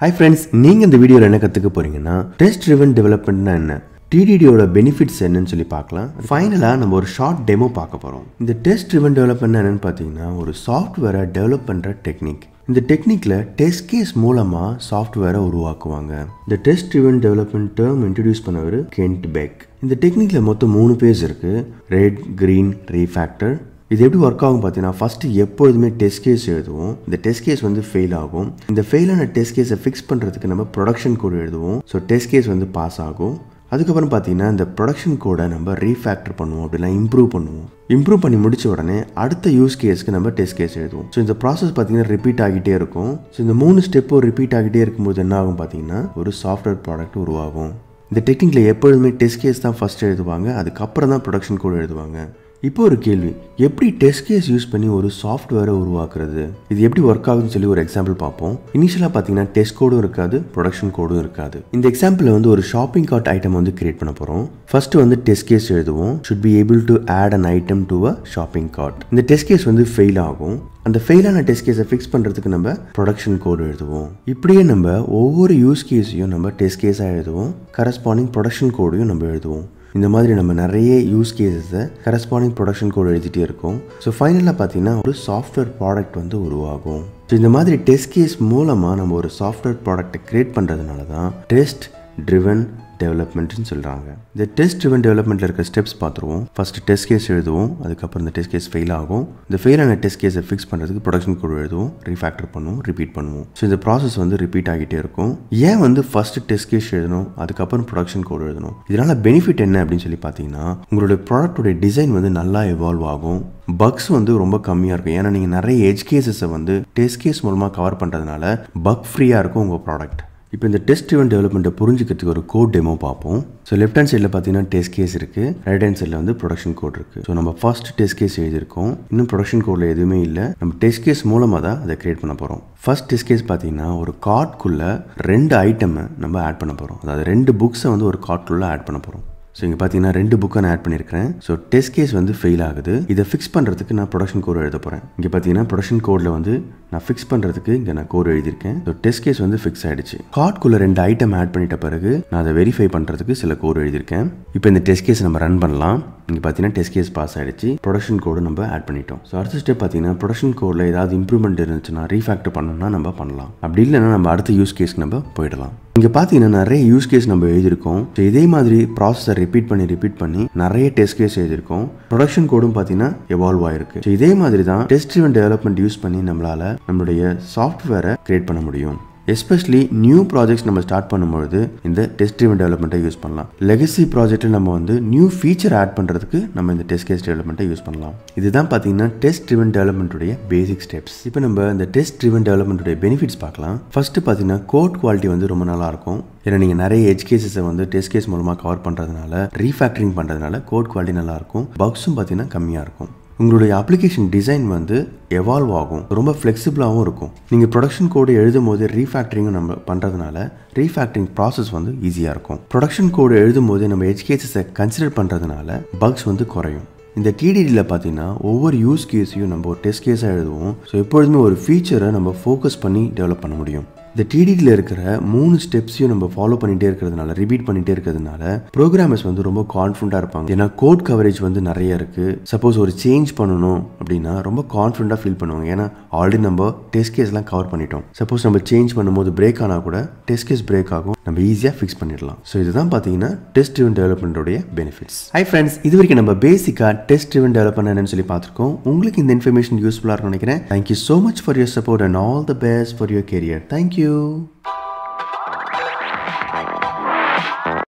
hi friends நீங்கள் இந்த வீடியோவில் என்ன கற்றுக்க போறீங்கன்னா டெஸ்ட் ட்ரிவன் டெவலப்மெண்ட்னா என்ன டிடிடியோட பெனிஃபிட்ஸ் என்னன்னு சொல்லி பார்க்கலாம் ஃபைனலாக நம்ம ஒரு ஷார்ட் டெமோ பார்க்க போகிறோம் இந்த டெஸ்ட் ட்ரிவன் டெவலப்மெண்ட் என்னன்னு பார்த்தீங்கன்னா ஒரு சாஃப்ட்வேரை டெவலப் பண்ணுற டெக்னிக் இந்த டெக்னிக்கில் டெஸ்ட் கேஸ் மூலமாக சாஃப்ட்வேரை உருவாக்குவாங்க இந்த test driven development term introduce பண்ணவர் கென்ட் பெக் இந்த டெக்னிக்கில் மொத்தம் மூணு பேஜ் இருக்குது ரெட் க்ரீன் ரீஃபேக்டர் இது எப்படி ஒர்க் ஆகும் பார்த்தீங்கன்னா ஃபஸ்ட்டு எப்பொழுதுமே டெஸ்ட் கேஸ் எழுதுவோம் இந்த டெஸ்ட் கேஸ் வந்து ஃபெயில் ஆகும் இந்த ஃபெயிலான டெஸ்ட் கேஸை ஃபிக்ஸ் பண்ணுறதுக்கு நம்ம ப்ரொடக்ஷன் கோடு எழுதுவோம் ஸோ டெஸ்ட் கேஸ் வந்து பாஸ் ஆகும் அதுக்கப்புறம் பார்த்தீங்கன்னா இந்த ப்ரொடக்ஷன் கோடை நம்ம ரீஃபேக்டர் பண்ணுவோம் அப்படிலாம் இம்ப்ரூவ் பண்ணுவோம் இம்ப்ரூவ் பண்ணி முடிச்ச உடனே அடுத்த யூஸ் கேஸ்க்கு நம்ம டெஸ்ட் கேஸ் எழுதுவோம் ஸோ இந்த ப்ராசஸ் பார்த்தீங்கன்னா ரிப்பீட் ஆகிட்டே இருக்கும் ஸோ இந்த மூணு ஸ்டெப்பும் ரிப்பீட் ஆகிட்டே இருக்கும்போது என்ன ஆகும் பார்த்தீங்கன்னா ஒரு சாஃப்ட்வேர் ப்ராடக்ட் உருவாகும் இந்த டெக்னிக்கில் எப்பொழுதுமே டெஸ்ட் கேஸ் தான் ஃபஸ்ட் எழுதுவாங்க அதுக்கப்புறம் தான் ப்ரொடக்ஷன் கோடு எழுதுவாங்க இப்போ ஒரு கேள்வி எப்படி டெஸ்ட் கேஸ் யூஸ் பண்ணி ஒரு சாஃப்ட்வேரை உருவாக்குறது இது எப்படி ஒர்க் ஆகுதுன்னு சொல்லி ஒரு எக்ஸாம்பிள் பார்ப்போம் இனிஷியலாக பார்த்தீங்கன்னா டெஸ்ட் கோடும் இருக்காது ப்ரொடக்ஷன் கோடும் இருக்காது இந்த எக்ஸாம்பிளில் வந்து ஒரு ஷாப்பிங் கார்ட் ஐட்டம் வந்து கிரியேட் பண்ண போகிறோம் ஃபர்ஸ்ட் வந்து டெஸ்ட் கேஸ் எழுதுவோம் should be able to add an item to a shopping cart இந்த டெஸ்ட் கேஸ் வந்து ஃபெயில் ஆகும் அந்த ஃபெயிலான டெஸ்ட் கேஸை ஃபிக்ஸ் பண்ணுறதுக்கு நம்ம ப்ரொடக்ஷன் கோடு எழுதுவோம் இப்படியே நம்ம ஒவ்வொரு யூஸ் கேஸையும் நம்ம டெஸ்ட் கேஸாக எழுதுவோம் கரஸ்பாண்டிங் ப்ரொடக்ஷன் கோடையும் நம்ம எழுதுவோம் இந்த மாதிரி நம்ம நிறைய யூஸ் கேஸஸை கரஸ்பாண்டிங் ப்ரொடக்ஷன் கோட் எழுதிட்டே இருக்கோம் ஸோ ஃபைனலாக பார்த்தீங்கன்னா ஒரு சாஃப்ட்வேர் ப்ராடக்ட் வந்து உருவாகும் ஸோ இந்த மாதிரி டெஸ்ட் கேஸ் மூலமாக நம்ம ஒரு சாஃப்ட்வேர் ப்ராடக்ட்டை க்ரியேட் பண்ணுறதுனால தான் டெஸ்ட் ட்ரிவன் டெவலப்மெண்ட்னு சொல்கிறாங்க இந்த டெஸ்ட் ட்ரிவன் டெவலப்மெண்ட்டில் இருக்க ஸ்டெப்ஸ் பார்த்துருவோம் ஃபஸ்ட்டு டெஸ்ட் கேஸ் எழுதுவோம் அதுக்கப்புறம் இந்த டெஸ்ட் கேஸ் ஃபெயில் ஆகும் இந்த ஃபெயிலான டெஸ்ட் கேஸை ஃபிக்ஸ் பண்ணுறதுக்கு ப்ரொடக்ஷன் கோட் எழுதுவோம் ரீஃபேக்டர் பண்ணுவோம் ரிப்பீட் பண்ணுவோம் ஸோ இந்த ப்ராசஸ் வந்து ரிப்பீட் ஆகிட்டே இருக்கும் ஏன் வந்து ஃபர்ஸ்ட் டெஸ்ட் கேஸ் எழுதணும் அதுக்கப்புறம் ப்ரொடக்ஷன் கோட் எழுதணும் இதனால் பெனிஃபிட் என்ன அப்படின்னு சொல்லி பார்த்தீங்கன்னா உங்களுடைய ப்ராடக்டோடைய டிசைன் வந்து நல்லா எவால்வ் ஆகும் பக்ஸ் வந்து ரொம்ப கம்மியாக இருக்கும் ஏன்னா நீங்கள் நிறைய எஜ் கேசஸை வந்து டெஸ்ட் கேஸ் மூலமாக கவர் பண்ணுறதுனால பக் ஃப்ரீயாக இருக்கும் உங்கள் ப்ராடக்ட் இப்போ இந்த டெஸ்ட் ட்ரிவன் டெவலப்மெண்ட்டை புரிஞ்சுக்கிறதுக்கு ஒரு கோட் டெமோ பார்ப்போம் ஸோ லெஃப்ட் ஹேண்ட் சைடில் பார்த்தீங்கன்னா டெஸ்ட் கேஸ் இருக்குது ரைட் ஹேண்ட் சைடில் வந்து ப்ரொடக்ஷன் கோட் இருக்குது ஸோ நம்ம ஃபர்ஸ்ட் டெஸ்ட் கேஸ் எழுதியிருக்கோம் இன்னும் ப்ரொடக்ஷன் கோடில் எதுவுமே இல்லை நம்ம டெஸ்ட் கேஸ் மூலமாக தான் அதை கிரியேட் பண்ண போகிறோம் ஃபர்ஸ்ட் டெஸ்ட் கேஸ் பார்த்தீங்கன்னா ஒரு கார்ட்குள்ளே ரெண்டு ஐட்டமை நம்ம ஆட் பண்ண போகிறோம் அதாவது ரெண்டு புக்ஸை வந்து ஒரு கார்ட்குள்ளே ஆட் பண்ண போகிறோம் ஸோ இங்கே பார்த்தீங்கன்னா ரெண்டு புக்கை நான் ஆட் பண்ணியிருக்கிறேன் ஸோ டெஸ்ட் கேஸ் வந்து ஃபெயில் ஆகுது இதை ஃபிக்ஸ் பண்ணுறதுக்கு நான் ப்ரொடக்ஷன் கோட் எழுத போகிறேன் இங்கே பார்த்தீங்கன்னா ப்ரொடக்ஷன் கோடில் வந்து நான் ஃபிக்ஸ் பண்ணுறதுக்கு இங்கே நான் கோட் எழுதியிருக்கேன் ஸோ டெஸ்ட் கேஸ் வந்து ஃபிக்ஸ் ஆகிடுச்சு கார்ட்குள்ளே ரெண்டு ஐட்டம் ஆட் பண்ணிட்ட பிறகு நான் அதை வெரிஃபை பண்ணுறதுக்கு சில கோட் எழுதியிருக்கேன் இப்போ இந்த டெஸ்ட் கேஸ் நம்ம ரன் பண்ணலாம் இங்கே பார்த்தீங்கன்னா டெஸ்ட் கேஸ் பாஸ் ஆகிடுச்சு ப்ரொடக்ஷன் கோடு நம்ம ஆட் பண்ணிட்டோம் ஸோ அடுத்த ஸ்டெப் பார்த்தீங்கன்னா ப்ரொடக்ஷன் கோடில் ஏதாவது இம்ப்ரூவ்மெண்ட் இருந்துச்சுன்னா ரீஃபேக்டர் பண்ணணும்னா நம்ம பண்ணலாம் அப்படி இல்லைன்னா நம்ம அடுத்த யூஸ் கேஸ்க்கு நம்ம போயிடலாம் இங்கே பார்த்தீங்கன்னா நிறைய யூஸ் கேஸ் நம்ம எழுதியிருக்கோம் ஸோ இதே மாதிரி ப்ராசஸை ரிப்பீட் பண்ணி ரிப்பீட் பண்ணி நிறைய டெஸ்ட் கேஸ் எழுதியிருக்கோம் ப்ரொடக்ஷன் கோடும் பார்த்தீங்கன்னா எவால்வ் ஆயிருக்கு ஸோ இதே மாதிரி தான் டெஸ்ட் ட்ரிவன் டெவலப்மெண்ட் யூஸ் பண்ணி நம்மளால நம்மளுடைய சாஃப்ட்வேரை கிரியேட் பண்ண முடியும் எஸ்பெஷலி நியூ ப்ராஜெக்ட்ஸ் நம்ம ஸ்டார்ட் பண்ணும்பொழுது இந்த டெஸ்ட் ட்ரிவன் டெவலப்மெண்ட்டை யூஸ் பண்ணலாம் லெகசி ப்ராஜெக்ட்டில் நம்ம வந்து நியூ ஃபீச்சர் ஆட் பண்ணுறதுக்கு நம்ம இந்த டெஸ்ட் கேஸ் டெவலப்மெண்ட்டை யூஸ் பண்ணலாம் இதுதான் பார்த்தீங்கன்னா டெஸ்ட் ட்ரிவன் டெவலப்மெண்ட்டுடைய பேசிக் ஸ்டெப்ஸ் இப்போ நம்ம இந்த டெஸ்ட் ட்ரிவன் டெவலப்மெண்ட்டுடைய பெனிஃபிட்ஸ் பார்க்கலாம் ஃபர்ஸ்ட் பார்த்தீங்கன்னா கோட் குவாலிட்டி வந்து ரொம்ப நல்லா இருக்கும் ஏன்னா நீங்கள் நிறைய எஜ் கேசஸை வந்து டெஸ்ட் கேஸ் மூலமாக கவர் பண்ணுறதுனால ரீஃபேக்டரிங் பண்ணுறதுனால கோட் குவாலிட்டி நல்லாயிருக்கும் பக்ஸும் பார்த்தீங்கன்னா கம்மியாக இருக்கும் உங்களுடைய அப்ளிகேஷன் டிசைன் வந்து எவால்வ் ஆகும் ரொம்ப ஃப்ளெக்சிபிளாகவும் இருக்கும் நீங்கள் ப்ரொடக்ஷன் கோடு எழுதும் போது ரீஃபேக்டரிங்கும் நம்ம பண்ணுறதுனால ரீஃபேக்டரிங் ப்ராசஸ் வந்து ஈஸியாக இருக்கும் ப்ரொடக்ஷன் கோடு எழுதும் போது நம்ம எஜ்கேசஸை கன்சிடர் பண்ணுறதுனால பக்ஸ் வந்து குறையும் இந்த டிடிடியில் பார்த்தீங்கன்னா ஒவ்வொரு யூஸ் கேஸையும் நம்ம ஒரு டெஸ்ட் கேஸாக எழுதுவோம் ஸோ எப்பொழுதுமே ஒரு ஃபீச்சரை நம்ம ஃபோக்கஸ் பண்ணி டெவலப் பண்ண முடியும் இந்த டிடிடியில் இருக்கிற மூணு ஸ்டெப்ஸையும் நம்ம ஃபாலோ பண்ணிகிட்டே இருக்கிறதுனால ரிப்பீட் பண்ணிகிட்டே இருக்கிறதுனால ப்ரோக்ராமர்ஸ் வந்து ரொம்ப கான்ஃபிடண்ட்டாக இருப்பாங்க ஏன்னா கோட் கவரேஜ் வந்து நிறைய இருக்குது சப்போஸ் ஒரு சேஞ்ச் பண்ணணும் அப்படின்னா ரொம்ப கான்ஃபிடண்ட்டாக ஃபீல் பண்ணுவாங்க ஏன்னா ஆல்ரெடி நம்ம டெஸ்ட் கேஸ்லாம் கவர் பண்ணிட்டோம் சப்போஸ் நம்ம சேஞ்ச் பண்ணும்போது பிரேக் ஆனால் கூட டெஸ்ட் கேஸ் பிரேக் ஆகும் நம்ம ஈஸியாக ஃபிக்ஸ் பண்ணிடலாம் ஸோ இதுதான் பார்த்தீங்கன்னா டெஸ்ட் ட்ரிவன் டெவலப்மெண்ட்டோடைய பெனிஃபிட்ஸ் ஹை ஃப்ரெண்ட்ஸ் இது வரைக்கும் நம்ம பேசிக்காக டெஸ்ட் ட்ரிவன் டெவலப்மெண்ட் என்னன்னு சொல்லி பார்த்துருக்கோம் உங்களுக்கு இந்த இன்ஃபர்மேஷன் யூஸ்ஃபுல்லாக இருக்கும்னு நினைக்கிறேன் thank you so much for your support and all the best for your career thank you